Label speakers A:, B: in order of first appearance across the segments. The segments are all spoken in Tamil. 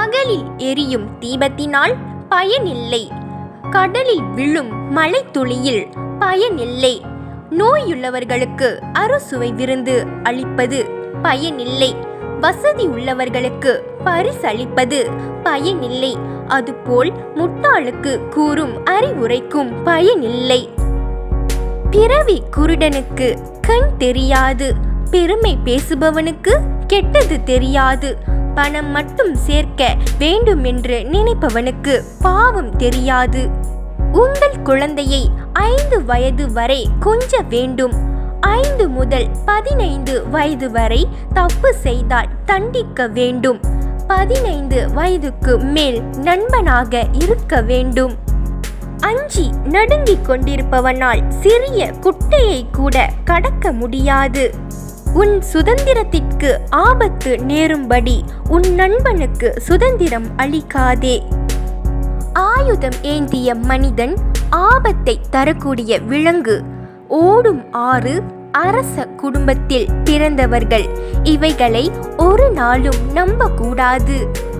A: பகலில் எரியும் தீபத்தினால் பயனில்லை கடலில் விழும் மழை துளியில் பயனில்லை நோயுள்ளவர்களுக்கு அறுசுவை விருந்து அளிப்பது பயனில்லை வசதி உள்ளவர்களுக்கு பரிசளிப்பது பயனில்லை அதுபோல் முட்டாளுக்கு கூறும் அறிவுரைக்கும் பயனில்லை பிறவி குருடனுக்கு கண் தெரியாது பெருமை பேசுபவனுக்கு கெட்டது தெரியாது பணம் மட்டும் சேர்க்க வேண்டுமென்று நினைப்பவனுக்கு பாவம் தெரியாது உங்கள் குழந்தையை ஐந்து வயது வரை கொஞ்ச வேண்டும் ஐந்து முதல் பதினைந்து வயது வரை தப்பு செய்தால் தண்டிக்க வேண்டும் பதினைந்து வயதுக்கு மேல் நண்பனாக இருக்க வேண்டும் அஞ்சி நடுங்கிக் கொண்டிருப்பவனால் சிறிய குட்டையை கூட கடக்க முடியாது உன் சுதந்திரத்திற்கு ஆபத்து நேரும்படி உன் நண்பனுக்கு சுதந்திரம் அளிக்காதே ஆயுதம் ஏந்திய மனிதன் ஆபத்தை தரக்கூடிய விலங்கு ஓடும் ஆறு அரச குடும்பத்தில் பிறந்தவர்கள் இவைகளை ஒரு நாளும் நம்பக்கூடாது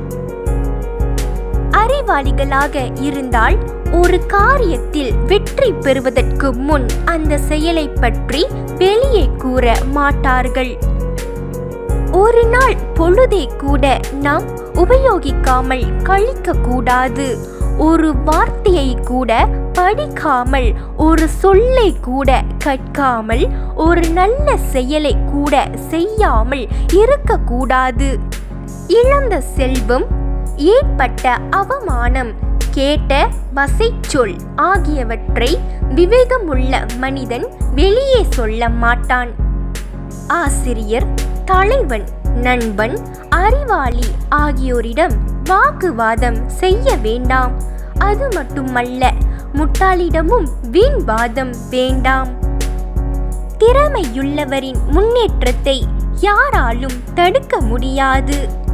A: அறிவாளிகளாக இருந்தால் ஒரு காரியத்தில் வெற்றி பெறுவதற்கு முன் அந்த செயலை பற்றி வெளியே கூற மாட்டார்கள் ஒரு நாள் பொழுதை கூட நாம் உபயோகிக்காமல் கழிக்க கூடாது ஒரு வார்த்தையை கூட படிக்காமல் ஒரு சொல்லை கூட கற்காமல் ஒரு நல்ல செயலை கூட செய்யாமல் இருக்கக்கூடாது இழந்த செல்வம் ஏற்பட்ட அவமானம் கேட்ட வசைச்சொல் ஆகியவற்றை விவேகமுள்ள மனிதன் வெளியே சொல்ல மாட்டான் ஆசிரியர் தலைவன் நண்பன் அறிவாளி ஆகியோரிடம் வாக்குவாதம் செய்ய வேண்டாம் அது மட்டுமல்ல முட்டாளிடமும் வீண் வாதம் வேண்டாம் திறமையுள்ளவரின் முன்னேற்றத்தை யாராலும் தடுக்க முடியாது